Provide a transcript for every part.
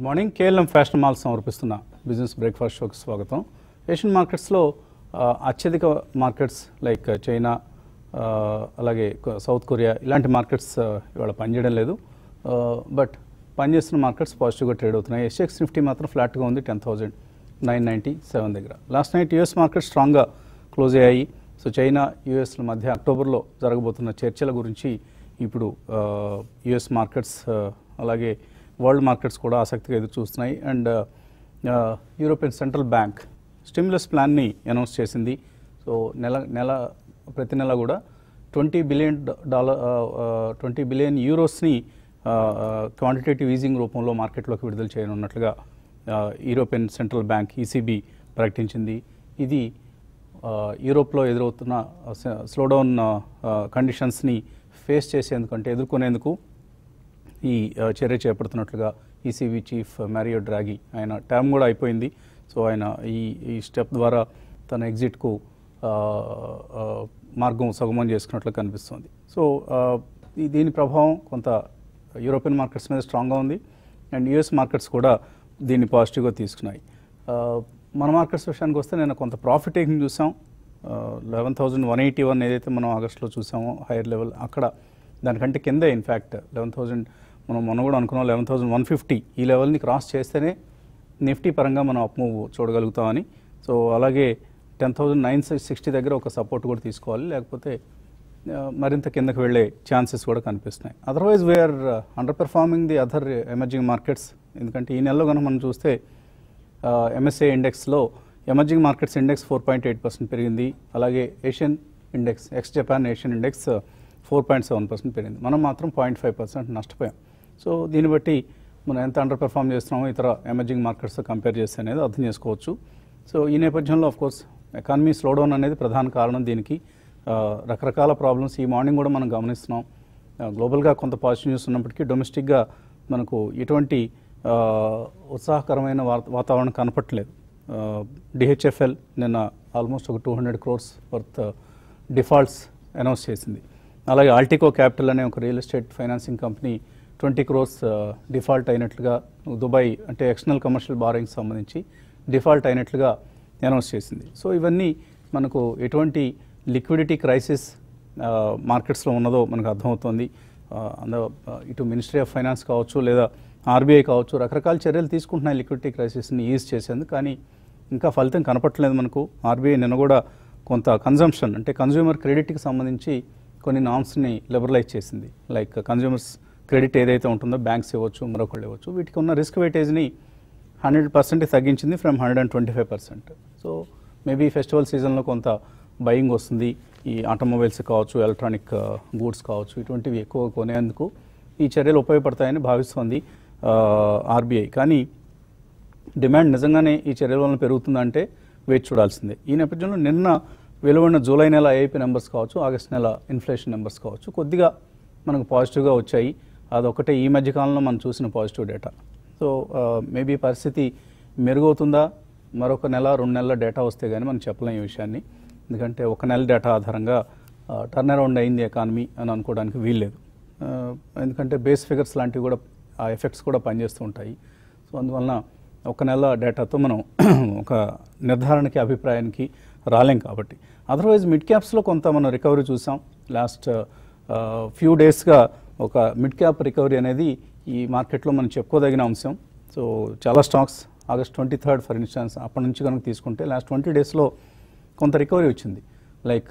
Morning KLM fashion mall సమర్పిస్తున్న business breakfast షోకి స్వాగతం ఏషియన్ మార్కెట్స్లో ఆ, అత్యధిక మార్కెట్స్ లైక్ చైనా ఆ, అలాగే కొ- సౌత్ కొరియా ఇలాంటి మార్కెట్స్ ఆ, ఇవాళ పనిచేయడం లేదు బట్ పనిచేస్తున్న మార్కెట్స్ పాజిటివ్గా ట్రేడ్ అవుతున్నాయి ఎస్ఎక్స్ నిఫ్టీ మాత్రం ఫ్లాట్గా ఉంది ten thousand nine ninety seven దగ్గర లాస్ట్ నైట్ యుఎస్ మార్కెట్ స్ట్రాంగ్గా క్లోజ్ అయ్యాయి సో చైనా యుఎస్ల మధ్య అక్టోబర్లో జరగబోతున్న చర్చల గురించి ఇప్పుడు యుఎస్ మార్కెట్స్ అలాగే వరల్డ్ మార్కెట్స్ కూడా ఆసక్తిగా ఎదురు చూస్తున్నాయి and European central bank stimulus ప్లాన్ని అనౌన్స్ చేసింది సో నెల నెల ప్రతి నెల కూడా twenty billion dollar twenty billion యూరోస్ని క్వాంటిటేటివ్ ఈజింగ్ రూపంలో మార్కెట్లోకి విడుదల చేయనున్నట్లుగా ఆ, యూరోపియన్ సెంట్రల్ బ్యాంక్ ఈసీబీ ప్రకటించింది ఇది ఆ, యూరోప్లో ఎదురవుతున్న స్లోడౌన్ కండిషన్స్ని ఫేస్ చేసేందుకు అంటే ఎదుర్కొనేందుకు ఈ ఆ, చర్య చేపడుతున్నట్లుగా ఈసీబీ చీఫ్ మ్యారియో డ్రాగి ఆయన టర్మ్ కూడా అయిపోయింది సో ఆయన ఈ ఈ స్టెప్ ద్వారా తన ఎగ్జిట్కు ఆ, ఆ, మార్గం సుగమం చేసుకున్నట్లు కనిపిస్తుంది సో ఆ, ఈ- దీని ప్రభావం కొంత యూరోపియన్ మార్కెట్స్ మీద స్ట్రాంగ్గా ఉంది అండ్ యుఎస్ మార్కెట్స్ కూడా దీన్ని పాజిటివ్గా తీసుకున్నాయి ఆ, మన మార్కెట్స్ విషయానికి వస్తే నేను కొంత ప్రాఫిట్ టేకింగ్ చూసాం eleven thousand one eighty one ఏదైతే మనం ఆగస్ట్లో చూసామో హైయర్ లెవెల్ అక్కడ దానికంటే కిందే ఇన్ఫ్యాక్ట్ లెవెన్ థౌజండ్ మనం మొన్న కూడా అనుకున్నాం లెవెన్ థౌజండ్ వన్ ఫిఫ్టీ ఈ లెవెల్ని క్రాస్ చేస్తేనే నిఫ్టీ పరంగా మనం అప్ మూవ్ చూడగలుగుతామని సో అలాగే టెన్ థౌజండ్ నైన్ సిక్స్టీ దగ్గర ఒక సపోర్ట్ కూడా తీసుకోవాలి లేకపోతే ఆ, మరింత కిందకు వెళ్ళే ఛాన్సెస్ కూడా కనిపిస్తున్నాయి otherwise we are underperforming the other emerging markets ఎందుకంటే ఈ నెలలో కనుక మనం చూస్తే ఎంఎస్ఏ ఇండెక్స్లో emerging markets index four point eight percent పెరిగింది అలాగే Asian index ex Japan Asian index four point seven percent పెరిగింది మనం మాత్రం పాయింట్ ఫైవ్ పర్సెంట్ నష్టపోయాం సో దీన్ని బట్టి మనం ఎంత అండర్ పెర్ఫామ్ చేస్తున్నామో ఇతర ఎమర్జింగ్ మార్కెట్స్తో కంపేర్ చేస్తే అనేది అర్థం చేసుకోవచ్చు సో ఈ నేపథ్యంలో ఆఫ్ కోర్స్ ఎకానమీ స్లోడౌన్ అనేది ప్రధాన కారణం దీనికి ఆ, రకరకాల ప్రాబ్లమ్స్ ఈ మార్నింగ్ కూడా మనం గమనిస్తున్నాం ఆ, గ్లోబల్గా కొంత పాజిటివ్ న్యూస్ ఉన్నప్పటికీ డొమెస్టిక్గా మనకు ఎటువంటి ఆ, ఉత్సాహకరమైన వాత- వాతావరణం కనపట్లేదు డిహెచ్ఎఫ్ఎల్ నిన్న ఆల్మోస్ట్ ఒక two hundred crores worth defaults announce చేసింది అలాగే ఆల్టికో క్యాపిటల్ అనే ఒక real estate financing company twenty crores default అయినట్లుగా దుబాయ్ అంటే ఎక్స్టర్నల్ కమర్షియల్ బారింగ్ సంబంధించి డిఫాల్ట్ అయినట్లుగా అనౌన్స్ చేసింది సో ఇవన్నీ మనకు ఎటువంటి లిక్విడిటీ క్రైసిస్ మార్కెట్స్లో ఉన్నదో మనకు అర్థమవుతోంది ఆ, అంద ఆ, ఇటు మినిస్ట్రీ ఆఫ్ ఫైనాన్స్ కావచ్చు లేదా ఆర్బీఐ కావచ్చు రకరకాల చర్యలు తీసుకుంటున్నాయి లిక్విడిటీ క్రైసిస్ని ఈజ్ చేసేందుకు కానీ ఇంకా ఫలితం కనపట్లేదు మనకు ఆర్బీఐ నిన్న కూడా కొంత కన్జంప్షన్ అంటే కన్జ్యూమర్ క్రెడిట్కి సంబంధించి కొన్ని నామ్స్ని లిబరలైజ్ చేసింది లైక్ కన్జ్యూమర్స్ క్రెడిట్ ఏదైతే ఉంటుందో బ్యాంక్స్ ఇవ్వచ్చు మరొకళ్ళు ఇవ్వచ్చు వీటికి ఉన్న రిస్క్ వెయిటేజ్ని హండ్రెడ్ పర్సెంట్ తగ్గించింది from hundred and twenty five percent so maybe festival సీజన్లో కొంత బయింగ్ వస్తుంది ఈ ఆటోమొబైల్స్ కావచ్చు ఎలక్ట్రానిక్ గూడ్స్ కావచ్చు ఇటువంటివి ఎక్కువ కొనేందుకు ఈ చర్యలు ఉపయోగపడతాయని భావిస్తోంది ఆర్బీఐ కానీ డిమాండ్ నిజంగానే ఈ చర్యల వలన పెరుగుతుందంటే వేచి చూడాల్సిందే ఈ నేపథ్యంలో నిన్న వెలువడిన జూలై నెల ఐఐపీ నెంబర్స్ కావచ్చు ఆగస్ట్ నెల ఇన్ఫ్లేషన్ నెంబర్స్ కావచ్చు కొద్దిగా మనకు పాజిటివ్గా వచ్చాయి అదొకటే ఈ మధ్య కాలంలో మనం చూసిన పాజిటివ్ డేటా సో మేబీ పరిస్థితి మెరుగవుతుందా మరొక నెల రెండు నెలల డేటా వస్తే కానీ మనం చెప్పలేం ఈ విషయాన్ని ఎందుకంటే ఒక నెల డేటా ఆధారంగా టర్న్ అరౌండ్ అయింది ఎకానమీ అని అనుకోవడానికి వీల్లేదు ఆ, ఎందుకంటే బేస్ ఫిగర్స్ లాంటివి కూడా ఆ ఎఫెక్ట్స్ కూడా పనిచేస్తూ ఉంటాయి సో అందువలన ఒక నెల డేటాతో మనం ఒక నిర్ధారణకి అభిప్రాయానికి రాలేం కాబట్టి అదర్వైజ్ మిడ్ క్యాప్స్లో కొంత మనం రికవరీ చూసాం లాస్ట్ ఫ్యూ డేస్గా ఒక మిడ్ క్యాప్ రికవరీ అనేది ఈ మార్కెట్లో మనం చెప్పుకోదగిన అంశం సో చాలా stocks August twenty third for instance అప్పటి నుంచి కనుక తీసుకుంటే లాస్ట్ ట్వంటీ డేస్లో కొంత రికవరీ వచ్చింది like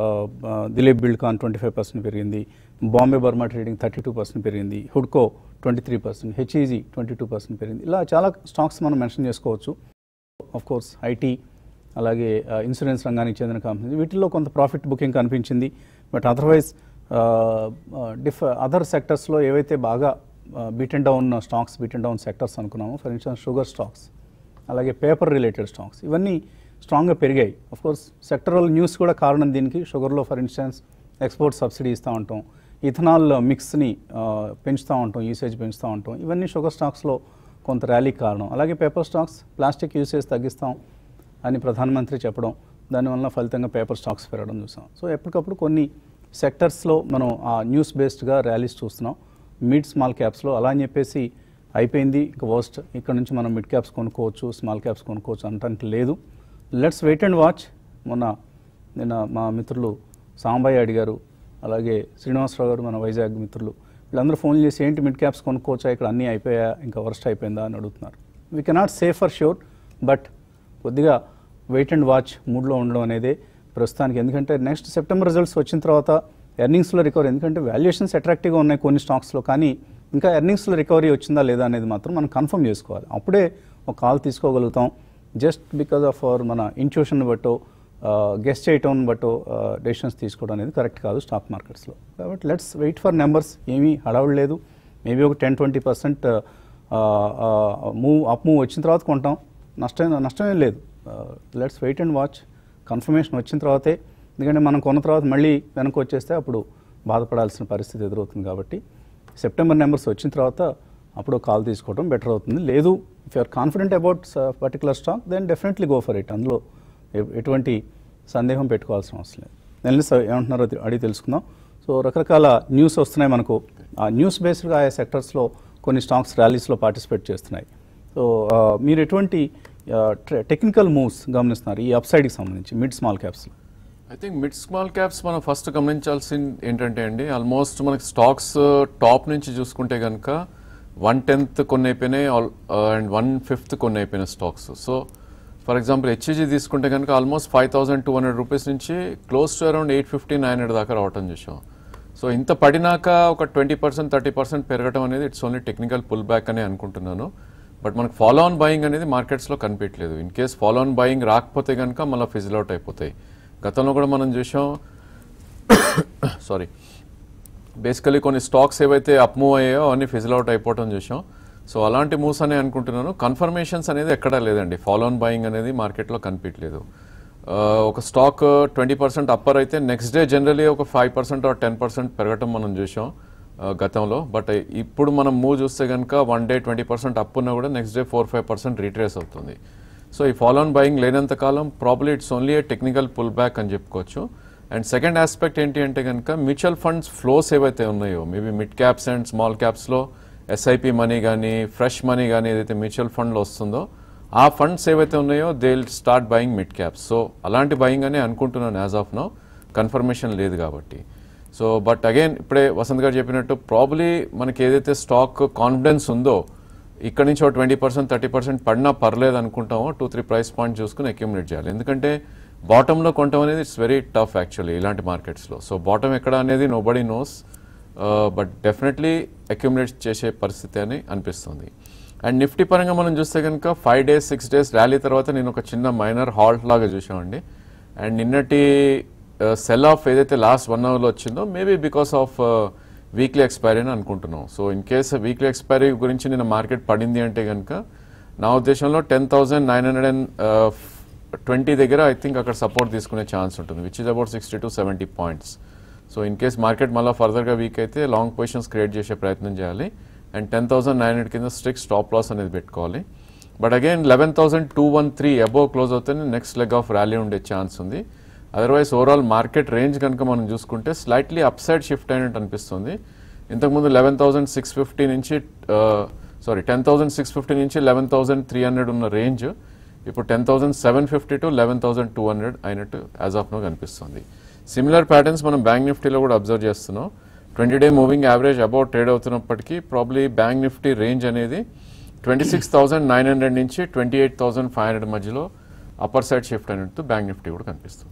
Dilip Buildcon twenty five percent పెరిగింది Bombay Burmah trading thirty two percent పెరిగింది హుడ్కో twenty three percent HEG twenty two percent పెరిగింది ఇలా చాలా స్టాక్స్ మనం మెన్షన్ చేసుకోవచ్చు ఆఫ్ కోర్స్ ఐటీ అలాగే ఇన్సూరెన్స్ రంగానికి చెందిన కంపెనీ వీటిల్లో కొంత ప్రాఫిట్ బుకింగ్ కనిపించింది బట్ అదర్వైజ్ డిఫ్ అదర్ సెక్టర్స్లో ఏవైతే బాగా beat and down stocks beat and down sectors అనుకున్నామో ఫర్ ఇన్స్టెన్స్ షుగర్ స్టాక్స్ అలాగే పేపర్ రిలేటెడ్ స్టాక్స్ ఇవన్నీ స్ట్రాంగ్గా పెరిగాయి ఆఫ్ కోర్స్ సెక్టరల్ న్యూస్ కూడా కారణం దీనికి షుగర్లో ఫర్ ఇన్స్టెన్స్ ఎక్స్పోర్ట్ సబ్సిడీ ఇస్తూ ఉంటాం ఇథనాల్ మిక్స్ని పెంచుతూ ఉంటాం యూసేజ్ పెంచుతూ ఉంటాం ఇవన్నీ షుగర్ స్టాక్స్లో కొంత ర్యాలీ కారణం అలాగే పేపర్ స్టాక్స్ ప్లాస్టిక్ యూసేజ్ తగ్గిస్తాం అని ప్రధానమంత్రి చెప్పడం దానివల్ల ఫలితంగా పేపర్ స్టాక్స్ పెరగడం చూసాం సో ఎప్పటికప్పుడు కొన్ని సెక్టర్స్లో మనం ఆ న్యూస్ బేస్డ్గా ర్యాలీస్ చూస్తున్నాం మిడ్ స్మాల్ క్యాప్స్లో అలా అని చెప్పేసి అయిపోయింది ఇక వర్స్ట్ ఇక్కడ నుంచి మనం మిడ్ క్యాప్స్ కొనుక్కోవచ్చు స్మాల్ క్యాప్స్ కొనుక్కోవచ్చు అనడానికి లేదు లెట్స్ వెయిట్ అండ్ వాచ్ మొన్న నిన్న మా మిత్రులు సాంబయ్య అడిగారు అలాగే శ్రీనివాసరావు గారు మన వైజాగ్ మిత్రులు వీళ్ళందరూ ఫోన్ చేసి ఏంటి మిడ్ క్యాప్స్ కొనుక్కోవచ్చా ఇక్కడ అన్నీ అయిపోయా ఇంకా వర్స్ట్ అయిపోయిందా అని అడుగుతున్నారు we cannot safe for sure but కొద్దిగా వెయిట్ అండ్ వాచ్ మూడ్లో ఉండడం అనేది ప్రస్తుతానికి ఎందుకంటే నెక్స్ట్ సెప్టెంబర్ రిజల్ట్స్ వచ్చిన తర్వాత ఎర్నింగ్స్లో రికవరీ ఎందుకంటే వాల్యుయేషన్స్ అట్రాక్టివ్గా ఉన్నాయి కొన్ని స్టాక్స్లో కానీ ఇంకా ఎర్నింగ్స్లో రికవరీ వచ్చిందా లేదా అనేది మాత్రం మనం కన్ఫర్మ్ చేసుకోవాలి అప్పుడే ఒక కాల్ తీసుకోగలుగుతాం జస్ట్ బికాజ్ ఆఫ్ అవర్ మన ఇంట్యూషన్ బట్టో గెస్ట్ చేయటం బట్టో డెసిషన్స్ తీసుకోవడం అనేది కరెక్ట్ కాదు స్టాక్ మార్కెట్స్లో కాబట్టి లెట్స్ వెయిట్ ఫర్ నెంబర్స్ ఏమీ హడావుడు లేదు మేబీ ఒక ten twenty percent move up move వచ్చిన తర్వాత కొంటాం నష్టం నష్టమేం లేదు let's wait and watch confirmation వచ్చిన తర్వాతే ఎందుకంటే మనం కొన్న తర్వాత మళ్ళీ వెనక్కి వచ్చేస్తే అప్పుడు బాధపడాల్సిన పరిస్థితి ఎదురవుతుంది కాబట్టి సెప్టెంబర్ నెంబర్స్ వచ్చిన తర్వాత అప్పుడు కాల్ తీసుకోవడం బెటర్ అవుతుంది లేదు if you are confident about particular stock then definitely go for it అందులో ఎ- ఎటువంటి సందేహం పెట్టుకోవాల్సిన అవసరం లేదు నెల్లి సార్ ఏమంటున్నారో తె- అడిగి తెలుసుకుందాం సో రకరకాల న్యూస్ వస్తున్నాయి మనకు ఆ న్యూస్ బేస్డ్గా ఆయా సెక్టర్స్లో కొన్ని స్టాక్స్ ర్యాలీస్లో పార్టిసిపేట్ చేస్తున్నాయి సో ఆ, మీరు ఎటువంటి టెక్నికల్ మూవ్స్ గమనిస్తున్నారు ఈ అప్సైడ్కి సంబంధించి మిడ్ స్మాల్ క్యాప్స్లో I think mid small caps మనం ఫస్ట్ గమనించాల్సింది ఏంటంటే అండి ఆల్మోస్ట్ మనకి స్టాక్స్ టాప్ నుంచి చూసుకుంటే కనుక వన్ టెన్త్ కొన్ని అయిపోయినాయి అండ్ వన్ ఫిఫ్త్ కొన్ని అయిపోయినాయి stocks so for example HEG తీసుకుంటే కనుక almost five thousand two hundred rupees నుంచి close to around eight fifty nine hundred దాకా రావటం చూసాం సో ఇంత పడినాక ఒక ట్వంటీ పర్సెంట్ థర్టీ పర్సెంట్ పెరగడం అనేది it's only technical pull back అని అనుకుంటున్నాను బట్ మనకు ఫాలో ఆన్ బయింగ్ అనేది మార్కెట్స్లో కనిపించలేదు in case follow on buying రాకపోతే కనుక మళ్ళీ ఫిజిల్ అవుట్ అయిపోతాయి గతంలో కూడా మనం చూసాం సారీ బేసికలీ కొన్ని స్టాక్స్ ఏవైతే అప్ మూవ్ అయ్యాయో అవన్నీ ఫిజిల్ అవుట్ అయిపోవటం చూసాం సో అలాంటి మూవ్స్ అనే అనుకుంటున్నాను కన్ఫర్మేషన్స్ అనేది ఎక్కడా లేదండి ఫాలో ఆన్ బయింగ్ అనేది మార్కెట్లో కనిపించలేదు ఆ, ఒక స్టాక్ ట్వంటీ పర్సెంట్ అప్పర్ అయితే నెక్స్ట్ డే జనరలీ ఒక five percent or ten percent పెరగటం మనం చూసాం ఆ, గతంలో బట్ ఇప్పుడు మనం మూవ్ చూస్తే కనుక one day twenty percent up ఉన్నా కూడా next day four five percent retrace అవుతుంది సో ఈ ఫాలో ఆన్ బయింగ్ లేనంత కాలం probably it's only a technical pull back అని చెప్పుకోవచ్చు అండ్ సెకండ్ ఆస్పెక్ట్ ఏంటి అంటే కనుక మ్యూచువల్ ఫండ్స్ ఫ్లోస్ ఏవైతే ఉన్నాయో maybe mid caps and small క్యాప్స్లో ఎస్ఐపి మనీ కానీ ఫ్రెష్ మనీ కానీ ఏదైతే మ్యూచువల్ ఫండ్లో వస్తుందో ఆ ఫండ్స్ ఏవైతే ఉన్నాయో they will start buying mid caps so అలాంటి బయింగ్ అని అనుకుంటున్నాను యాజ్ ఆఫ్ నో కన్ఫర్మేషన్ లేదు కాబట్టి సో బట్ అగైన్ ఇప్పుడే వసంత్ గారు చెప్పినట్టు ప్రాబ్లీ మనకి ఏదైతే స్టాక్ కాన్ఫిడెన్స్ ఉందో ఇక్కడ నుంచి ఒక ట్వంటీ పర్సెంట్ థర్టీ పర్సెంట్ పడినా పర్లేదు అనుకుంటామో టూ త్రీ ప్రైస్ పాయింట్ చూసుకుని అక్యూములేట్ చేయాలి ఎందుకంటే బాటంలో కొనటం అనేది ఇట్స్ వెరీ టఫ్ యాక్చువల్లీ ఇలాంటి మార్కెట్స్లో సో బాటం ఎక్కడ అనేది nobody knows but definitely accumulate చేసే పరిస్థితి అని అనిపిస్తుంది అండ్ నిఫ్టీ పరంగా మనం చూస్తే కనుక five days six days rally తర్వాత నేను ఒక చిన్న మైనర్ హాల్ట్ లాగా చూసామండి అండ్ నిన్నటి సెల్ ఆఫ్ ఏదైతే లాస్ట్ వన్ అవర్లో వచ్చిందో maybe because of weekly expiry అని అనుకుంటున్నాం so in case weekly expiry గురించి నిన్న మార్కెట్ పడింది అంటే కనుక నా ఉద్దేశంలో ten thousand nine hundred and twenty దగ్గర ఐ థింక్ అక్కడ సపోర్ట్ తీసుకునే ఛాన్స్ ఉంటుంది which is about sixty to seventy points so in case market మళ్ళీ ఫర్దర్గా వీక్ అయితే లాంగ్ పొజిషన్స్ క్రియేట్ చేసే ప్రయత్నం చేయాలి and ten thousand nine hundred కింద స్ట్రిక్ స్టాప్ లాస్ అనేది పెట్టుకోవాలి but again eleven thousand two one three above close అవుతేనే నెక్స్ట్ లెగ్ ఆఫ్ ర్యాలీ ఉండే ఛాన్స్ ఉంది అదర్వైజ్ ఓవరాల్ మార్కెట్ రేంజ్ కనుక మనం చూసుకుంటే స్లైట్లీ అప్ సైడ్ షిఫ్ట్ అయినట్టు అనిపిస్తుంది ఇంతకుముందు లెవెన్ థౌసండ్ సిక్స్ ఫిఫ్టీ నుంచి sorry ten thousand six fifty నుంచి లెవెన్ థౌసండ్ త్రీ హండ్రెడ్ ఉన్న రేంజ్ ఇప్పుడు ten thousand seven fifty to eleven thousand two hundred అయినట్టు యాజ్ ఆఫ్ నో కనిపిస్తుంది సిమిలర్ ప్యాటర్న్స్ మనం బ్యాంక్ నిఫ్టీలో కూడా అబ్జర్వ్ చేస్తున్నాం twenty day moving average about trade అవుతున్నప్పటికీ ప్రాబ్లీ బ్యాంక్ నిఫ్టీ రేంజ్ అనేది twenty six thousand nine hundred నుంచి twenty eight thousand five hundred మధ్యలో అప్పర్ సైడ్ షిఫ్ట్ అయినట్టు బ్యాంక్ నిఫ్టీ కూడా కనిపిస్తుంది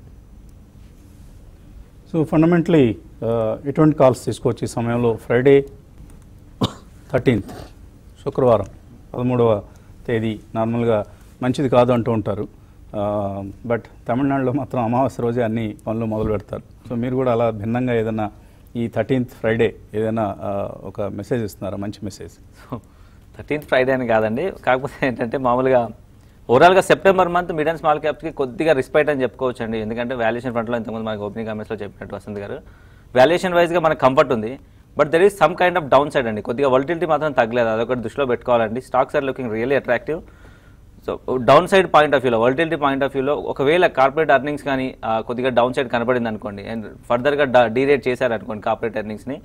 సో ఫండమెంటలీ ఎటువంటి కాల్స్ తీసుకోవచ్చు ఈ సమయంలో ఫ్రైడే థర్టీన్త్ శుక్రవారం పదమూడవ తేదీ నార్మల్గా మంచిది కాదు అంటూ ఉంటారు బట్ తమిళనాడులో మాత్రం అమావాస్య రోజే అన్ని పనులు మొదలు పెడతారు సో మీరు కూడా అలా భిన్నంగా ఏదైనా ఈ థర్టీన్త్ ఫ్రైడే ఏదైనా ఆ, ఒక మెసేజ్ ఇస్తున్నారా మంచి మెసేజ్ థర్టీన్త్ ఫ్రైడే అని కాదండి కాకపోతే ఏంటంటే మామూలుగా ఓవరాల్గా September month mid and small క్యాప్స్కి కొద్దిగా రిస్పైట్ అని చెప్పుకోవచ్చు అండి ఎందుకంటే వాల్యుయేషన్ ఫ్రంట్లో ఇంతకుముందు మనకి ఓపెనింగ్ కామెంట్స్లో చెప్పినట్టు వసంత్ గారు వాల్యుయేషన్ వైజ్గా మనకు కంఫర్ట్ ఉంది but there is some kind of down side అండి కొద్దిగా వల్టిలిటీ మాత్రం తగ్గలేదు అదొకటి దృష్టిలో పెట్టుకోవాలండి stocks are looking really attractive so down side point of వ్యూలో వల్టిలిటీ పాయింట్ ఆఫ్ వ్యూలో ఒకవేళ కార్పొరేట్ ఎర్నింగ్స్ కానీ ఆ, కొద్దిగా డౌన్ సైడ్ కనబడింది అనుకోండి అండ్ ఫర్దర్గా డీరేట్ చేశారనుకోండి కార్పొరేట్ ఎర్నింగ్స్ని సో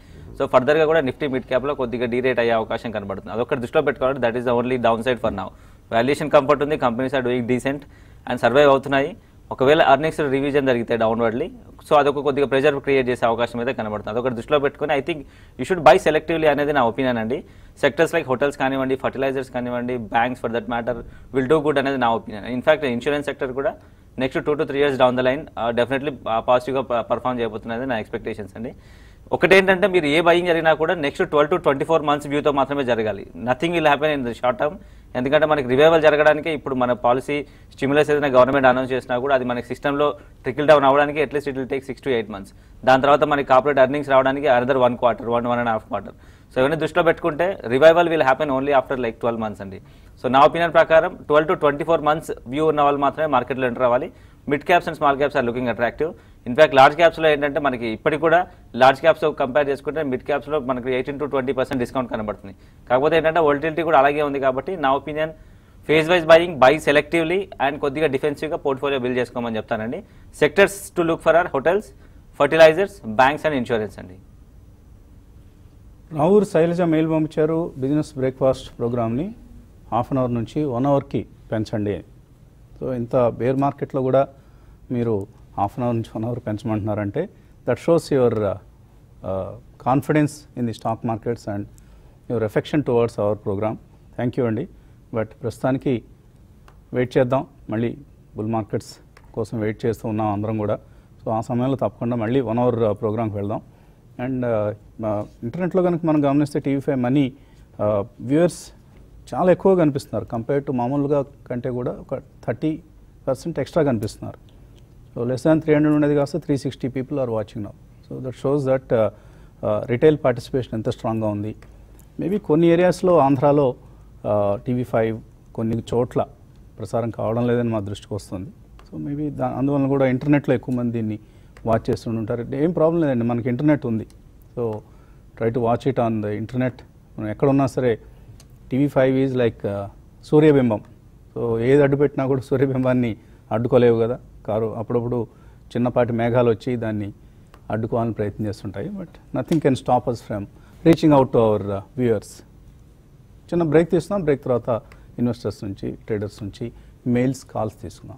సో ఫర్దర్గా కూడా నిఫ్టీ మిడ్ క్యాప్లో కొద్దిగా డీరేట్ అయ్యే అవకాశం కనబడుతుంది అదొకటి దృష్టిలో పెట్టుకోవాలి that is the only down side for now valuation comfort ఉంది companies are doing decent and survive అవుతున్నాయి ఒకవేళ అర్నింగ్స్ రివిజన్ జరిగితే డౌన్వర్డ్లీ సో అదొక కొద్దిగా ప్రెజర్ క్రియేట్ చేసే అవకాశం అయితే కనబడుతుంది అదొకటి దృష్టిలో పెట్టుకుని I think you should buy selectively అనేది నా ఒపీనియన్ అండి సెక్టర్స్ లైక్ హోటల్స్ కానివ్వండి ఫర్టిలైజర్స్ కానివ్వండి banks for that matter will do good అనేది నా ఒపీనియన్ ఇన్ఫాక్ట్ ఇన్సూరెన్స్ సెక్టర్ కూడా next two to three years down the line definitely పాజిటివ్గా perform చేయబోతున్నది నా ఎక్స్పెక్టేషన్స్ అండి ఒకటేంటంటే మీరు ఏ బయింగ్ జరిగినా కూడా next twelve to twenty four months వ్యూతో మాత్రమే జరగాలి nothing will happen in the short term ఎందుకంటే మనకి రివైవల్ జరగడానికి ఇప్పుడు మన పాలసీ స్టిమ్యులస్ ఏదైనా గవర్నమెంట్ అనౌన్స్ చేసినా కూడా అది మనకి సిస్టంలో ట్రికిల్ డౌన్ అవ్వడానికి at least it will take six to eight months దాని తర్వాత మనకి కార్పొరేట్ అర్నింగ్స్ రావడానికి another one quarter one one and half quarter so ఇవన్నీ దృష్టిలో పెట్టుకుంటే revival will happen only after like twelve months అండి సో నా ఒపీనియన్ ప్రకారం twelve to twenty four months view ఉన్న వాళ్ళు మాత్రమే మార్కెట్లో ఎంటర్ అవ్వాలి mid caps and small caps are looking attractive in fact large క్యాప్స్లో ఏంటంటే మనకి ఇప్పటికి కూడా లార్జ్ క్యాప్స్ కంపేర్ చేసుకుంటే మిడ్ క్యాప్స్లో మనకి eighteen to twenty percent discount కనబడుతుంది కాకపోతే ఏంటంటే వోల్టిలిటీ కూడా అలాగే ఉంది కాబట్టి నా opinion phase wise buying buy selectively and కొద్దిగా డిఫెన్సివ్గా పోర్ట్ఫోలియో బిల్డ్ చేసుకోమని చెప్తానండి sectors to look for are hotels fertilisers banks and insurance అండి రావూరు శైలజ మెయిల్ పంపించారు బిజినెస్ బ్రేక్ఫాస్ట్ ప్రోగ్రామ్ని హాఫ్ అన్ అవర్ నుంచి వన్ అవర్కి పెంచండి అని. సో ఇంత బేర్ మార్కెట్లో కూడా మీరు హాఫ్ అన్ అవర్ నుంచి వన్ అవర్ పెంచమంటున్నారంటే that shows your confidence in the stock markets and your affection towards our program thank you అండి బట్ ప్రస్తుతానికి వెయిట్ చేద్దాం మళ్ళీ బుల్ మార్కెట్స్ కోసం వెయిట్ చేస్తూ ఉన్నాం అందరం కూడా సో ఆ సమయంలో తప్పకుండా మళ్ళీ వన్ అవర్ ప్రోగ్రామ్కి వెళ్దాం అండ్ ఇంటర్నెట్లో కనుక మనం గమనిస్తే టీవీ ఫైవ్ మనీ వ్యూవర్స్ చాలా ఎక్కువ కనిపిస్తున్నారు కంపేర్ టు మామూలుగా కంటే కూడా ఒక థర్టీ పర్సెంట్ ఎక్స్ట్రా కనిపిస్తున్నారు so less than three hundred ఉండేది కాస్త three sixty people are watching now so that shows that retail participation ఎంత స్ట్రాంగ్గా ఉంది మేబీ కొన్ని ఏరియాస్లో ఆంధ్రాలో టీవీ ఫైవ్ కొన్ని చోట్ల ప్రసారం కావడం లేదని మా దృష్టికి వస్తుంది సో మేబీ దా అందువలన కూడా ఇంటర్నెట్లో ఎక్కువ మంది దీన్ని వాచ్ చేస్తుంటారు ఏం ప్రాబ్లం లేదండి మనకి ఇంటర్నెట్ ఉంది so try to watch it on the internet మనం ఎక్కడ ఉన్నా సరే టీవీ ఫైవ్ ఈజ్ లైక్ సూర్యబింబం సో ఏది అడ్డు పెట్టినా కూడా సూర్యబింబాన్ని అడ్డుకోలేవు కదా కారు అప్పుడప్పుడు చిన్నపాటి మేఘాలు వచ్చి దాన్ని అడ్డుకోవాలని ప్రయత్నం చేస్తుంటాయి but nothing can stop us from reaching out to our viewers చిన్న బ్రేక్ తీసుకున్నాం బ్రేక్ తర్వాత ఇన్వెస్టర్స్ నుంచి ట్రేడర్స్ నుంచి మెయిల్స్ కాల్స్ తీసుకున్నాం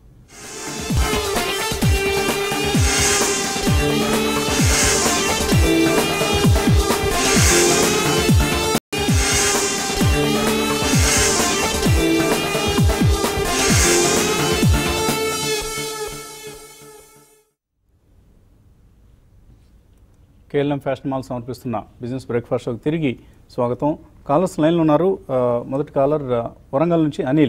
కేఎల్ఎం ఫ్యాషన్ మాల్ సమర్పిస్తున్న బిజినెస్ బ్రేక్ఫాస్ట్ షోకి తిరిగి స్వాగతం కాలర్స్ లైన్లో ఉన్నారు ఆ, మొదటి కాలర్ ఆ, వరంగల్ నుంచి Anil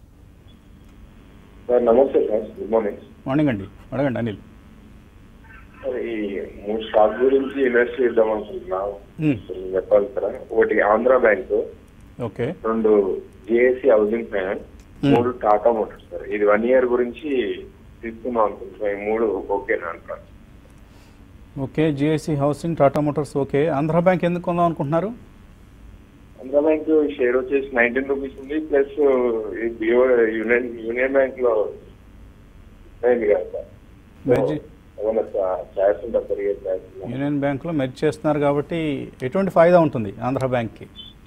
sir namaste sir good morning morning అండి అడగండి అనిల్ సార్ ఈ మూడు స్టాక్ గురించి ఇన్వెస్ట్ చేద్దాం అనుకుంటున్నా మ్మ్. కొంచెం చెప్పాలి సార్ ఒకటి ఆంధ్ర బ్యాంక్ ఓకే రెండు జిఎస్సి హౌసింగ్ ఫైనాన్స్ మూడు టాటా మోటార్స్ సార్ ఇది వన్ ఇయర్ గురించి తీసుకుందాం అనుకుంటున్నా ఈ మూడు ఓకేనా అంటారు okay GIC housing Tata Motors okay Andhra bank ఎందుకు కొందాం అనుకుంటున్నారు ఆంధ్ర బ్యాంక్ షేర్ వచ్చేసి నైన్టీన్ రూపీస్ ఉంది ప్లస్ ఈ బిఓ యూనియన్ యూనియన్ బ్యాంక్ లో అయింది కదా సార్ మెర్జి- ఏమన్నా ఛాయిస్ ఉంటుందా పెరిగే ఛాయిస్ యూనియన్ బ్యాంక్లో మెర్జ్ చేస్తున్నారు కాబట్టి ఎటువంటి ఫాయిదా ఉంటుంది ఆంధ్ర బ్యాంక్కి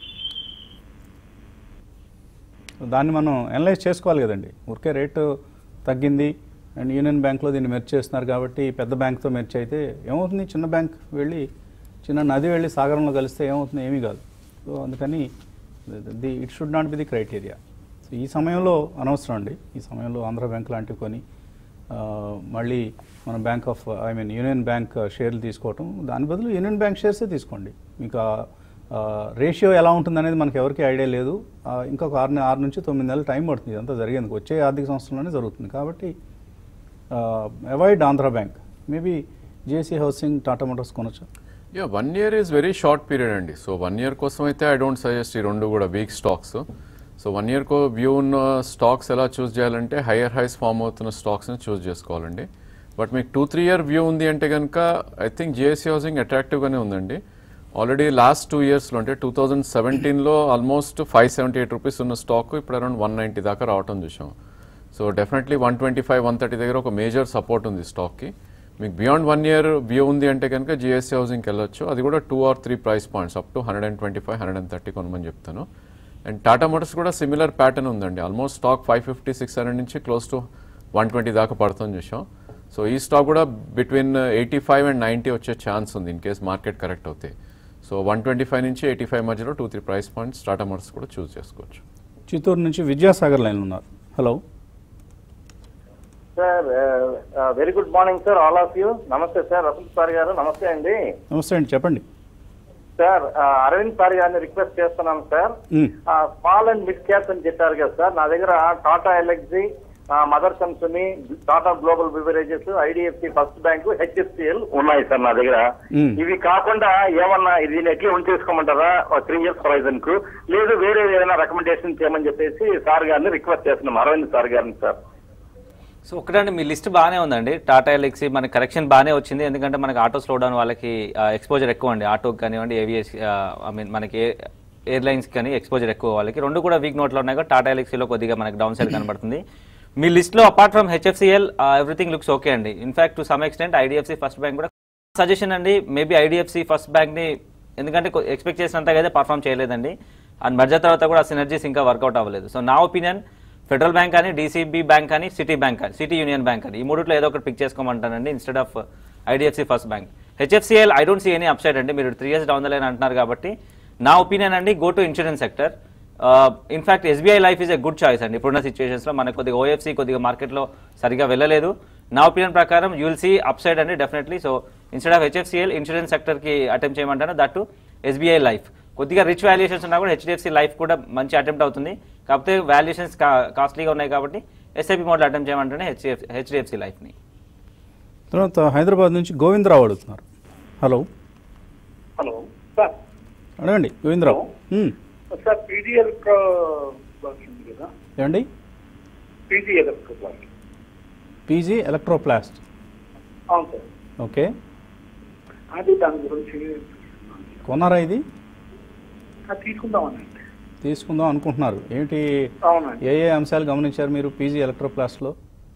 దాన్ని మనం అనలైజ్ చేసుకోవాలి కదండి ఊరికే రేటు తగ్గింది అండ్ యూనియన్ బ్యాంక్లో దీన్ని మెర్జ్ చేస్తున్నారు కాబట్టి పెద్ద బ్యాంక్తో మెర్జ్ అయితే ఏమవుతుంది చిన్న బ్యాంక్ వెళ్ళి చిన్న నది వెళ్ళి సాగరంలో కలిస్తే ఏమవుతుంది ఏమీ కాదు సో అందుకని the it should not be the criteria so ఈ సమయంలో అనవసరం అండి ఈ సమయంలో ఆంధ్ర బ్యాంక్ లాంటివి కొని ఆ, మళ్ళీ మన bank of I mean union bank షేర్లు తీసుకోవటం దాని బదులు యూనియన్ బ్యాంక్ షేర్సే తీసుకోండి మీకు రేషియో ఎలా ఉంటుంది అనేది మనకి ఎవరికి ఐడియా లేదు ఆ, ఇంకొక ఆరు నె- ఆరు నుంచి తొమ్మిది నెలలు టైం పడుతుంది ఇదంతా జరిగేందుకు వచ్చే ఆర్థిక సంవత్సరంలోనే జరుగుతుంది కాబట్టి avoid Andhra bank maybe GIC housing Tata Motors కొనొచ్చు yeah one year is very short period అండి సో వన్ ఇయర్ కోసం అయితే ఐ డోంట్ సజెస్ట్ ఈ రెండు కూడా weak stocks so one year కో వ్యూ ఉన్న స్టాక్స్ ఎలా చూస్ చేయాలంటే హయ్యర్ హైస్ ఫామ్ అవుతున్న స్టాక్స్ని చూస్ చేసుకోవాలండి బట్ మీకు టూ త్రీ ఇయర్ వ్యూ ఉంది అంటే కనుక ఐ థింక్ జిఎస్సీ హౌసింగ్ అట్రాక్టివ్గానే ఉందండి ఆల్రెడీ లాస్ట్ టూ ఇయర్స్లో అంటే టూ థౌజండ్ సెవెంటీన్లో almost five seventy eight rupees ఉన్న స్టాక్ ఇప్పుడు అరౌండ్ వన్ నైంటీ దాకా రావటం చూసాం so definitely one twenty five one thirty దగ్గర ఒక మేజర్ సపోర్ట్ ఉంది స్టాక్కి మీకు బియాండ్ వన్ ఇయర్ వ్యూ ఉంది అంటే కనుక జిఎస్సీ హౌసింగ్కి వెళ్ళొచ్చు అది కూడా two or three price points up to hundred and twenty five hundred and thirty కొనమని చెప్తాను అండ్ టాటా మోటార్స్ కూడా సిమిలర్ ప్యాటర్న్ ఉందండి almost stock five fifty six hundred నుంచి క్లోజ్ టు వన్ ట్వంటీ దాకా పడుతుంది చూసాం సో ఈ స్టాక్ కూడా between eighty five and ninety వచ్చే ఛాన్స్ ఉంది ఇన్ కేస్ మార్కెట్ కరెక్ట్ అవుతాయి సో వన్ ట్వంటీ ఫైవ్ నుంచి ఎయిటీ ఫైవ్ మధ్యలో two three price points Tata Motors కూడా చూస్ చేసుకోవచ్చు చిత్తూరు నుంచి విద్యాసాగర్ లైన్ ఉన్నారు hello sir very good morning sir all of you namaste sir Rasool sir garu namaste అండి నమస్తే అండి చెప్పండి సార్ ఆ, అరవింద్ సార్ గారిని రిక్వెస్ట్ చేస్తున్నాను సార్ మ్, స్మాల్ అండ్ మిడ్ క్యాప్స్ అని చెప్పారు కదా సార్ నా దగ్గర Tata Elxsi mother company Tata global beverages IDFC first bank HFCL ఉన్నాయి సార్ నా దగ్గర మ్. ఇవి కాకుండా ఏమన్నా దీన్ని ఎట్లా ఉంచేసుకోమంటారా త్రీ ఇయర్స్ హొరైజన్ కు లేదు వేరే ఏదైనా రికమెండేషన్ చేయమని చెప్పేసి సార్ గారిని రిక్వెస్ట్ చేస్తున్నాం అరవింద్ సార్ గారిని సార్ సో ఒకటండి మీ లిస్ట్ బాగానే ఉందండి టాటా ఎలక్సీ మనకి కరెక్షన్ బాగానే వచ్చింది ఎందుకంటే మనకి ఆటో స్లో డౌన్ వాళ్ళకి ఎక్స్పోజర్ ఎక్కువ అండి ఆటోకి కానివ్వండి ఏవిఎస్ ఐ మీన్ మనకి ఎయిర్లైన్స్ కానీ ఎక్స్పోజర్ ఎక్కువ వాళ్ళకి రెండు కూడా వీక్ నోట్లో ఉన్నాయి కాబట్టి టాటా ఎలక్సీలో కొద్దిగా మనకి డౌన్ సైడ్ కనబడుతుంది మీ లిస్ట్లో apart from HFCL everything looks okay అండి in fact to some extent IDFC first bank కూడా సజెషన్ అండి మేబీ ఐడిఎఫ్సి ఫస్ట్ బ్యాంక్ని ఎందుకంటే ఎక్స్పెక్ట్ చేసినంతగా అయితే పర్ఫామ్ చేయలేదండి అండ్ మధ్య తర్వాత కూడా సినర్జీస్ ఇంకా వర్కౌట్ అవ్వలేదు సో నా ఒపీనియన్ ఫెడరల్ బ్యాంక్ కానీ డీసీబీ బ్యాంక్ కానీ సిటీ బ్యాంక్ కానీ సిటీ యూనియన్ బ్యాంక్ అని ఈ మూడిట్లో ఏదో ఒకటి పిక్ చేసుకోమంటానండి instead of IDFC first bank HFCL I don't see any upside అండి మీరు three years down the line అంటున్నారు కాబట్టి నా ఒపీనియన్ అండి go to insurance sector in fact SBI Life is a good choice అండి ఇప్పుడున్న సిచ్యువేషన్స్లో మనకు కొద్దిగా ఓఎఫ్సి కొద్దిగా మార్కెట్లో సరిగా వెళ్ళలేదు నా ఒపీనియన్ ప్రకారం యూల్ సీ అప్సైడ్ అండి definitely so instead of HFCL insurance సెక్టర్కి అటెంప్ట్ చేయమంటాను దట్ టు ఎస్బీఐ లైఫ్ కొద్దిగా రిచ్ వాల్యుయేషన్స్ ఉన్నా కూడా హెచ్డిఎఫ్సి లైఫ్ కూడా మంచి అటెంప్ట్ అవుతుంది కాకపోతే వాల్యుయేషన్స్ కాస్ట్లీగా ఉన్నాయి కాబట్టి ఎస్ఐపి మోడల్ అటెంప్ట్ చేయమంటేనే హెచ్డిఎఫ్ హెచ్డిఎఫ్సి లైఫ్ని తర్వాత హైదరాబాద్ నుంచి గోవిందరావు అడుగుతున్నారు హలో హలో సార్ అడగండి Govindarao hmm, sir PDL block ఉంది కదా ఏమండి పీడిఎల్ బ్లాక్ పీజీ ఎలక్ట్రోప్లాస్ట్ అవును సార్ ఓకే అది దాని గురించి కొన్నారా ఇది అది తీసుకుందామని తీసుకుందాం అనుకుంటున్నారు ఏంటి అవునండి ఏ ఏ అంశాలు గమనించారు మీరు పీజీ ఎలక్ట్రోప్లాస్ట్లో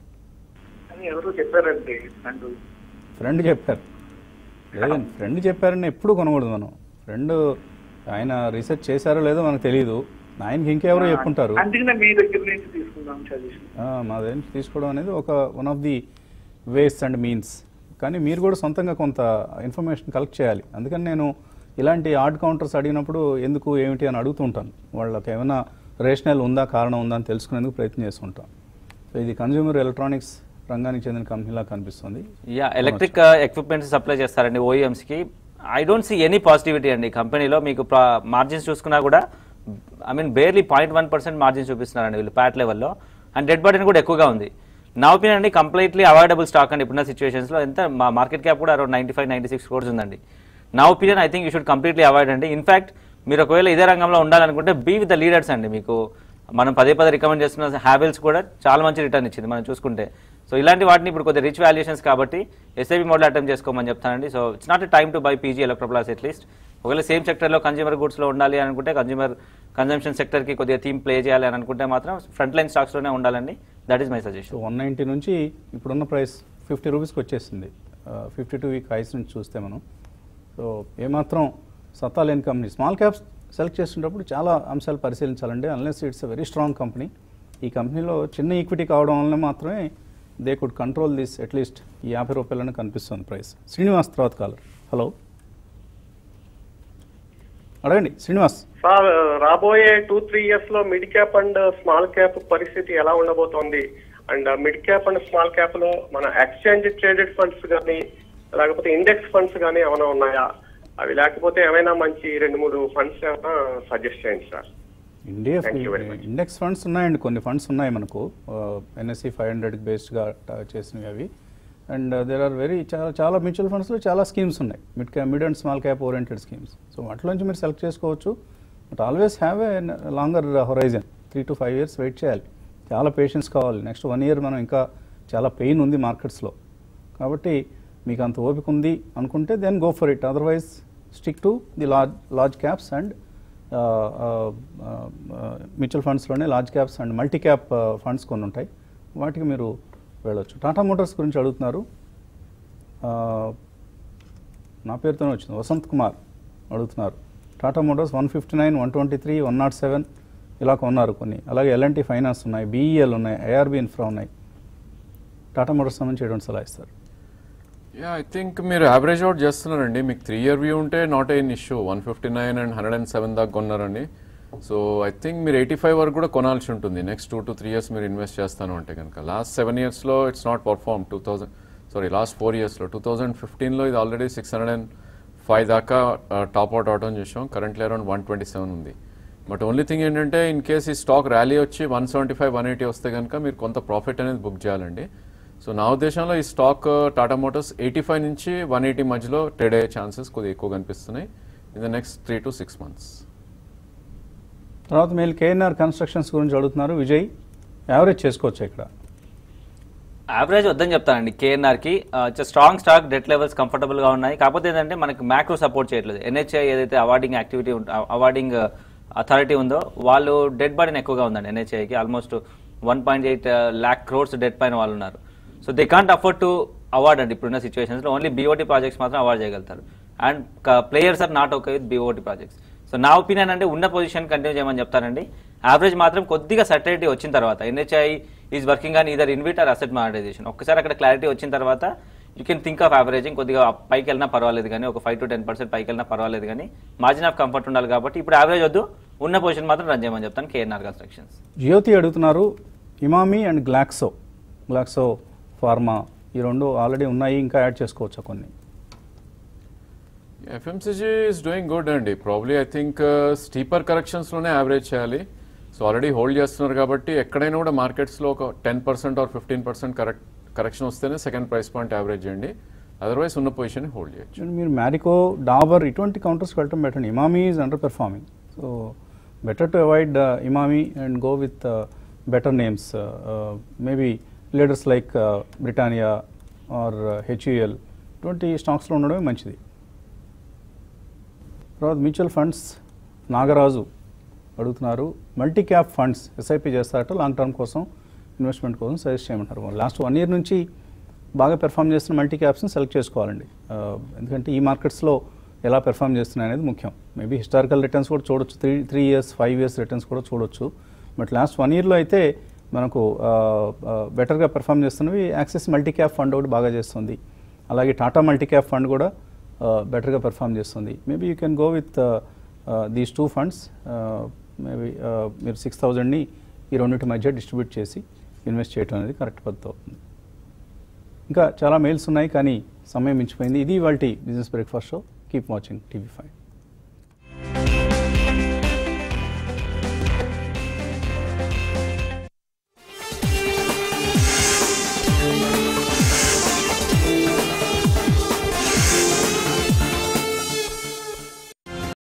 అని ఎవరో చెప్పారండి అండ్ ఫ్రెండ్ చెప్పారు లేదండి ఫ్రెండ్ చెప్పారని ఎప్పుడు కొనకూడదు మనం ఫ్రెండ్ ఆయన రీసెర్చ్ చేశారో లేదో మనకు తెలియదు ఆయనకి ఇంకెవరో చెప్పుంటారు అందుకనే మీ దగ్గర నుంచి తీసుకుందాం సజెషన్ ఆ, మా దగ్గర నుంచి తీసుకోవడం అనేది ఒక one of the ways and means కానీ మీరు కూడా సొంతంగా కొంత ఇన్ఫర్మేషన్ కలెక్ట్ చేయాలి అందుకని నేను ఇలాంటి ఆర్డ్ కౌంటర్స్ అడిగినప్పుడు ఎందుకు ఏమిటి అని అడుగుతుంటాను వాళ్ళకి ఏమైనా రేషనల్ ఉందా కారణం ఉందా అని తెలుసుకునేందుకు ప్రయత్నం చేస్తుంటాం సో ఇది కన్జ్యూమర్ ఎలక్ట్రానిక్స్ రంగానికి చెందిన కంపెనీలా కనిపిస్తుంది యా ఎలక్ట్రిక్ ఎక్విప్మెంట్స్ సప్లై చేస్తారండి ఓఈఎమ్స్కి I don't see any positivity అండి కంపెనీలో మీకు మార్జిన్స్ చూసుకున్నా కూడా I mean barely point one percent margins చూపిస్తున్నారండి వీళ్ళు ప్యాట్ లెవెల్లో అండ్ డెడ్ బాడీని కూడా ఎక్కువగా ఉంది నా ఒపీనియన్ అండి కంప్లీట్లీ అవాయిడబుల్ స్టాక్ అండి ఇప్పుడున్న సిచ్యువేషన్స్లో ఎంత మా మార్కెట్ క్యాప్ కూడా around ninety five ninety six crores ఉందండి నా opinion I think you should completely avoid అండి ఇన్ఫాక్ట్ మీరు ఒకవేళ ఇదే రంగంలో ఉండాలనుకుంటే బీ విత్ ద లీడర్స్ అండి మీకు మనం పదే పదే రికమెండ్ చేస్తున్న హ్యావెల్స్ కూడా చాలా మంచి రిటర్న్ ఇచ్చింది మనం చూసుకుంటే సో ఇలాంటి వాటిని ఇప్పుడు కొద్దిగా రిచ్ వాల్యుయేషన్స్ కాబట్టి ఎస్ఐబి మోడల్ అటెంప్ట్ చేసుకోమని చెప్తానండి so it's not time to buy PG Electroplast at least ఒకవేళ సేమ్ సెక్టర్లో కన్జ్యూమర్ గుడ్స్లో ఉండాలి అని అనుకుంటే కన్జ్యూమర్ కన్జంప్షన్ సెక్టర్కి కొద్దిగా థీమ్ ప్లే చేయాలి అని అనుకుంటే మాత్రం ఫ్రంట్ లైన్ స్టాక్స్లోనే ఉండాలండి that is my so suggestion one ninety నుంచి ఇప్పుడున్న ప్రైస్ ఫిఫ్టీ రూపీస్కి వచ్చేసింది ఫిఫ్టీ టూ వీక్ హైస్ నుంచి చూస్తే మనం సో ఏమాత్రం సత్తా లేని కంపెనీ స్మాల్ క్యాప్స్ సెలెక్ట్ చేసేటప్పుడు చాలా అంశాలు పరిశీలించాలండి unless it's very strong company ఈ కంపెనీలో చిన్న ఈక్విటీ కావడం వల్ల మాత్రమే they could control this at least ఈ యాభై రూపాయలని కనిపిస్తుంది ప్రైస్ శ్రీనివాస్ తర్వాత కాలర్ హలో అడగండి శ్రీనివాస్ సార్ రాబోయే టూ త్రీ ఇయర్స్ లో mid cap and small cap పరిస్థితి ఎలా ఉండబోతోంది and mid cap and small cap లో మన ఎక్స్చేంజ్ ట్రేడెడ్ ఫండ్స్ కానీ లేకపోతే ఇండెక్స్ ఫండ్స్ కానీ ఏమైనా ఉన్నాయా అవి లేకపోతే ఏమైనా మంచి రెండు మూడు ఫండ్స్ ఏమైనా సజెస్ట్ చేయండి sir India Thank you very much. Index funds ఉన్నాయండి కొన్ని ఫండ్స్ ఉన్నాయి మనకు ఎన్ఎస్సి ఫైవ్ హండ్రెడ్ బేస్డ్గా చేసినవి అవి అండ్ దేర్ ఆర్ వెరీ చాలా చాలా మ్యూచువల్ ఫండ్స్లో చాలా స్కీమ్స్ ఉన్నాయి mid cap mid and small cap oriented schemes so వాటిలోంచి మీరు సెలెక్ట్ చేసుకోవచ్చు but always have a longer horizon three to five years wait చేయాలి చాలా పేషెన్స్ కావాలి నెక్స్ట్ వన్ ఇయర్ మనం ఇంకా చాలా పెయిన్ ఉంది మార్కెట్స్లో కాబట్టి మీకు అంత ఓపిక ఉంది అనుకుంటే then go for it otherwise stick to the large large caps and mutual ఫండ్స్లోనే large caps and multi cap funds కొన్ని ఉంటాయి వాటికి మీరు వెళ్ళొచ్చు టాటా మోటార్స్ గురించి అడుగుతున్నారు ఆ, నా పేరుతోనే వచ్చింది వసంత్ కుమార్ అడుగుతున్నారు Tata Motors one fifty nine one twenty three one nought seven ఇలా కొన్నారు కొన్ని అలాగే ఎల్ఎన్టీ ఫైనాన్స్ ఉన్నాయి బీఈఎల్ ఉన్నాయి ఐఆర్బీ ఇన్ఫ్రా ఉన్నాయి టాటా మోటార్స్ సంబంధించి ఎటువంటి సలహా ఇస్తారు యా ఐ థింక్ మీరు యావరేజ్ అవుట్ చేస్తున్నారండి మీకు త్రీ ఇయర్ వ్యూ ఉంటే not an issue one fifty nine and hundred and seven దాకా కొన్నారండి సో ఐ థింక్ మీరు ఎయిటీ ఫైవ్ వరకు కూడా కొనాల్సి ఉంటుంది next two to three years మీరు ఇన్వెస్ట్ చేస్తాను అంటే కనుక లాస్ట్ సెవెన్ ఇయర్స్లో it's not perform two thousand sorry last four ఇయర్స్లో టూ థౌసండ్ ఫిఫ్టీన్లో ఇది already six hundred and five దాకా టాప్ అవుట్ అవడం చూసాం currently around one twenty seven ఉంది బట్ ఓన్లీ థింగ్ ఏంటంటే ఇన్ కేస్ ఈ స్టాక్ ర్యాలీ వచ్చి one seventy five one eighty వస్తే కనుక మీరు కొంత ప్రాఫిట్ అనేది బుక్ చేయాలండి సో నా ఉద్దేశంలో ఈ stock Tata Motors eighty five నుంచి వన్ ఎయిటీ మధ్యలో ట్రేడ్ అయ్యే ఛాన్సెస్ కొద్దిగా ఎక్కువ కనిపిస్తున్నాయి in the next three to six months తర్వాత మీరు కేఎన్ఆర్ కన్స్ట్రక్షన్స్ గురించి అడుగుతున్నారు విజయ్ యావరేజ్ చేసుకోవచ్చు ఇక్కడ యావరేజ్ వద్దని చెప్తానండి కేఎన్ఆర్కి స్ట్రాంగ్ స్టాక్ డెట్ లెవెల్స్ కంఫర్టబుల్గా ఉన్నాయి కాకపోతే ఏంటంటే మనకి మ్యాక్రో సపోర్ట్ చేయట్లేదు ఎన్హెచ్ఐ ఏదైతే అవార్డింగ్ యాక్టివిటీ అవార్డింగ్ అథారిటీ ఉందో వాళ్ళు డెడ్ బాడీని ఎక్కువగా ఉందండి ఎన్హెచ్ఐకి almost one point eight lakh crores debt పైన వాళ్ళు ఉన్నారు so they can't afford to award అండి ఇప్పుడున్న సిచ్యువేషన్స్లో ఓన్లీ బీఓటీ ప్రాజెక్ట్స్ మాత్రం అవార్డ్ చేయగలుగుతారు and players are not okay with BOT projects so నా ఒపీనియన్ అంటే ఉన్న పొజిషన్ కంటిన్యూ చేయమని చెప్తానండి యావరేజ్ మాత్రం కొద్దిగా సర్టనిటీ వచ్చిన తర్వాత NHAI is working on either InvIT or asset monetisation ఒక్కసారి అక్కడ క్లారిటీ వచ్చిన తర్వాత you can think of averaging కొద్దిగా పైకి వెళ్ళినా పర్వాలేదు కానీ ఒక ఫైవ్ టు టెన్ పర్సెంట్ పైకి వెళ్ళినా పర్వాలేదు కానీ మార్జిన్ ఆఫ్ కంఫర్ట్ ఉండాలి కాబట్టి ఇప్పుడు యావరేజ్ వద్దు ఉన్న పొజిషన్ మాత్రం రన్ చేయమని చెప్తాను కేఎన్ఆర్ కన్స్ట్రక్షన్స్ జ్యోతి అడుగుతున్నారు Emami and Glaxo Glaxo Pharma ఈ రెండు ఆల్రెడీ ఉన్నాయి ఇంకా యాడ్ చేసుకోవచ్చా కొన్ని ఎఫ్ఎంసీజీ ఈస్ డూయింగ్ గుడ్ అండి ప్రాబ్లీ ఐ థింక్ స్టీపర్ కరెక్షన్స్లోనే యావరేజ్ చేయాలి సో ఆల్రెడీ హోల్డ్ చేస్తున్నారు కాబట్టి ఎక్కడైనా కూడా మార్కెట్స్లో ఒక ten percent or fifteen percent correct correction వస్తేనే సెకండ్ ప్రైస్ పాయింట్ యావరేజ్ చేయండి అదర్వైజ్ ఉన్న పొజిషన్ హోల్డ్ చేయొచ్చు చూడండి మీరు మ్యారికో డాబర్ ఇటువంటి కౌంటర్స్కి వెళ్ళటం better Emami is underperforming so better to avoid Emami and go with better names maybe leaders like Britannia or HUL ఇటువంటి స్టాక్స్లో ఉండడమే మంచిది తర్వాత మ్యూచువల్ ఫండ్స్ నాగరాజు అడుగుతున్నారు మల్టీ క్యాప్ ఫండ్స్ ఎస్ఐపి చేస్తారట లాంగ్ టర్మ్ కోసం ఇన్వెస్ట్మెంట్ కోసం సజెస్ట్ చేయమంటారు లాస్ట్ వన్ ఇయర్ నుంచి బాగా పెర్ఫామ్ చేస్తున్న మల్టీ క్యాప్స్ని సెలెక్ట్ చేసుకోవాలండి ఆ, ఎందుకంటే ఈ మార్కెట్స్లో ఎలా పెర్ఫామ్ చేస్తున్నాయి అనేది ముఖ్యం మేబీ హిస్టారికల్ రిటర్న్స్ కూడా చూడొచ్చు three three years five years returns కూడా చూడొచ్చు బట్ లాస్ట్ వన్ ఇయర్లో అయితే మనకు బెటర్గా పెర్ఫామ్ చేస్తున్నవి యాక్సిస్ మల్టీ క్యాప్ ఫండ్ ఒకటి బాగా చేస్తుంది అలాగే టాటా మల్టీ క్యాప్ ఫండ్ కూడా బెటర్గా పెర్ఫామ్ చేస్తుంది maybe you can go with these two funds maybe మీరు సిక్స్ థౌజండ్ని ఈ రెండింటి మధ్య డిస్ట్రిబ్యూట్ చేసి ఇన్వెస్ట్ చేయడం అనేది కరెక్ట్ పద్ధతి అవుతుంది ఇంకా చాలా మెయిల్స్ ఉన్నాయి కానీ సమయం మించిపోయింది ఇది వాళ్ళ business breakfast show keep watching TV five